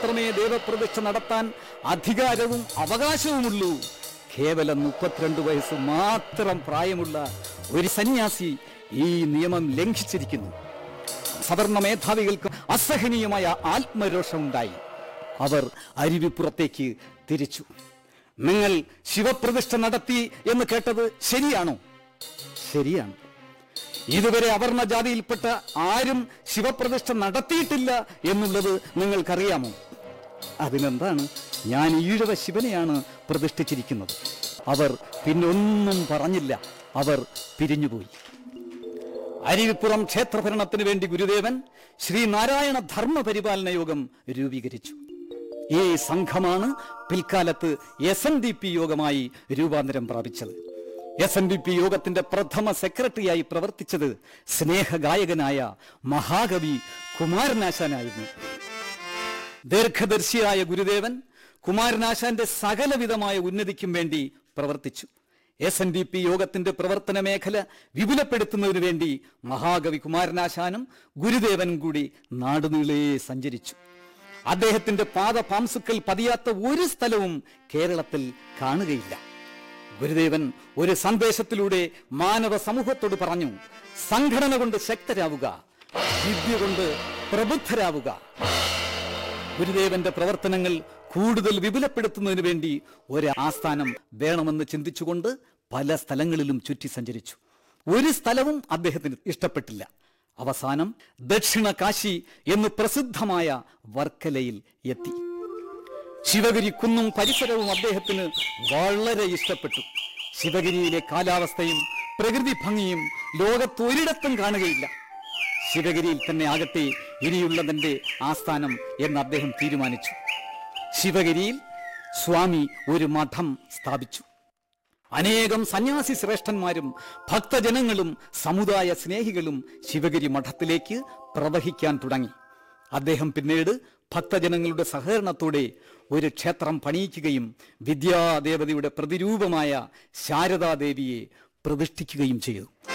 മാത്രമേ ദേവപ്രതിഷ്ഠ നടത്താൻ അധികാരവും അവകാശവുമുള്ളൂ കേവലം മുപ്പത്തിരണ്ട് വയസ്സ് മാത്രം പ്രായമുള്ള ഒരു സന്യാസി ഈ നിയമം ലംഘിച്ചിരിക്കുന്നു സവർണ മേധാവികൾക്ക് അസഹനീയമായ ആത്മരോഷമുണ്ടായി അവർ അരുവിപ്പുറത്തേക്ക് തിരിച്ചു നിങ്ങൾ ശിവപ്രതിഷ്ഠ നടത്തി എന്ന് കേട്ടത് ശരിയാണോ ശരിയാണ് ഇതുവരെ അവർണ ജാതിയിൽപ്പെട്ട ആരും ശിവപ്രതിഷ്ഠ നടത്തിയിട്ടില്ല എന്നുള്ളത് നിങ്ങൾക്കറിയാമോ അതിനെന്താണ് ഞാൻ ഈഴവ ശിവനെയാണ് പ്രതിഷ്ഠിച്ചിരിക്കുന്നത് അവർ പിന്നൊന്നും പറഞ്ഞില്ല അവർ പിരിഞ്ഞുപോയി അരുവിപ്പുറം ക്ഷേത്രഭരണത്തിന് വേണ്ടി ഗുരുദേവൻ ശ്രീനാരായണ ധർമ്മ പരിപാലന യോഗം രൂപീകരിച്ചു ഈ സംഘമാണ് പിൽക്കാലത്ത് എസ് എൻ ഡി പി യോഗമായി രൂപാന്തരം പ്രാപിച്ചത് എസ് എൻ ഡി പി യോഗത്തിന്റെ പ്രഥമ സെക്രട്ടറിയായി പ്രവർത്തിച്ചത് സ്നേഹഗായകനായ മഹാകവി കുമാരനാശാനായിരുന്നു ദീർഘദർശിയായ ഗുരുദേവൻ കുമാരനാശാന്റെ സകലവിധമായ ഉന്നതിക്കും വേണ്ടി പ്രവർത്തിച്ചു എസ് എൻ ഡി പി യോഗത്തിന്റെ പ്രവർത്തന മേഖല വിപുലപ്പെടുത്തുന്നതിനു വേണ്ടി മഹാകവി കുമാരനാശാനും ഗുരുദേവനും കൂടി നാടുനീളെ സഞ്ചരിച്ചു അദ്ദേഹത്തിന്റെ പാദപാംസുക്കൾ പതിയാത്ത ഒരു സ്ഥലവും കേരളത്തിൽ കാണുകയില്ല ഗുരുദേവൻ ഒരു സന്ദേശത്തിലൂടെ മാനവ സമൂഹത്തോട് പറഞ്ഞു സംഘടന കൊണ്ട് ശക്തരാവുക വിദ്യ കൊണ്ട് പ്രബുദ്ധരാവുക ഗുരുദേവന്റെ പ്രവർത്തനങ്ങൾ കൂടുതൽ വിപുലപ്പെടുത്തുന്നതിന് വേണ്ടി ഒരു ആസ്ഥാനം വേണമെന്ന് ചിന്തിച്ചുകൊണ്ട് പല സ്ഥലങ്ങളിലും ചുറ്റി സഞ്ചരിച്ചു ഒരു സ്ഥലവും അദ്ദേഹത്തിന് ഇഷ്ടപ്പെട്ടില്ല അവസാനം ദക്ഷിണ കാശി എന്ന് പ്രസിദ്ധമായ വർക്കലയിൽ എത്തി ശിവഗിരി കുന്നും പരിസരവും അദ്ദേഹത്തിന് വളരെ ഇഷ്ടപ്പെട്ടു ശിവഗിരിയിലെ കാലാവസ്ഥയും പ്രകൃതി ഭംഗിയും ലോകത്തൊരിടത്തും കാണുകയില്ല ശിവഗിരിയിൽ തന്നെ ആകട്ടെ ഇനിയുള്ളതിന്റെ ആസ്ഥാനം എന്ന് അദ്ദേഹം തീരുമാനിച്ചു ശിവഗിരിയിൽ സ്വാമി ഒരു മഠം സ്ഥാപിച്ചു അനേകം സന്യാസി ശ്രേഷ്ഠന്മാരും ഭക്തജനങ്ങളും സമുദായ സ്നേഹികളും ശിവഗിരി മഠത്തിലേക്ക് പ്രവഹിക്കാൻ തുടങ്ങി അദ്ദേഹം പിന്നീട് ഭക്തജനങ്ങളുടെ സഹകരണത്തോടെ ഒരു ക്ഷേത്രം പണിയിക്കുകയും വിദ്യാദേവതയുടെ പ്രതിരൂപമായ ശാരദാദേവിയെ പ്രതിഷ്ഠിക്കുകയും ചെയ്തു